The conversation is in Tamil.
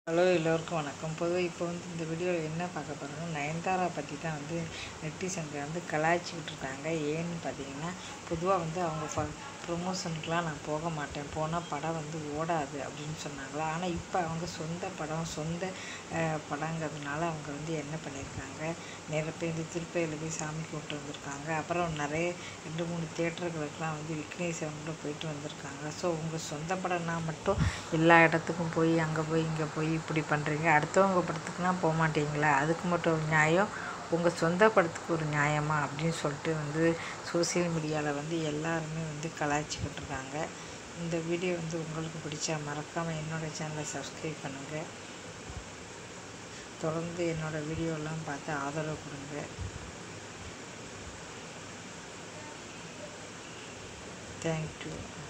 ஹலோ எல்லோருக்கும் வணக்கம் பொதுவாக இப்போ வந்து இந்த வீடியோவில் என்ன பார்க்க போகிறோம்னா நயன்தாரா பற்றி தான் வந்து நெட்டிசன்கள் வந்து கலாய்ச்சிக்கிட்டு இருக்காங்க ஏன்னு பார்த்தீங்கன்னா பொதுவாக வந்து அவங்க ஃப ப்ரொமோஷனுக்குலாம் நான் போக மாட்டேன் போனால் படம் வந்து ஓடாது அப்படின்னு சொன்னாங்களா ஆனால் இப்போ அவங்க சொந்த படம் சொந்த அஹ், படங்கிறதுனால அவங்க வந்து என்ன பண்ணியிருக்காங்க நிறைய பேர் திருப்பதியில் போய் சாமி கும்பிட்டு வந்திருக்காங்க அப்புறம் நிறைய ரெண்டு மூணு தேட்டர்களுக்கெலாம் வந்து விக்னேஸ்வரன் கூட போயிட்டு வந்திருக்காங்க ஸோ உங்கள் சொந்த படம்னா மட்டும் எல்லா இடத்துக்கும் போய் அங்கே போய் இங்கே போய் இப்படி பண்ணுறீங்க அடுத்தவங்க படத்துக்குலாம் போக மாட்டீங்களா அதுக்கு மட்டும் ஒரு நியாயம் உங்கள் சொந்த படத்துக்கு ஒரு நியாயமா அப்படின்னு சொல்லிட்டு வந்து சோஷியல் மீடியாவில் வந்து எல்லாருமே வந்து கலாய்ச்சிக்கிட்டு இருக்காங்க இந்த வீடியோ வந்து உங்களுக்கு பிடிச்சா மறக்காமல் என்னோடய சேனலை சப்ஸ்கிரைப் பண்ணுங்கள் தொடர்ந்து என்னோடய வீடியோலாம் பார்த்து ஆதரவு கொடுங்க தேங்க்யூ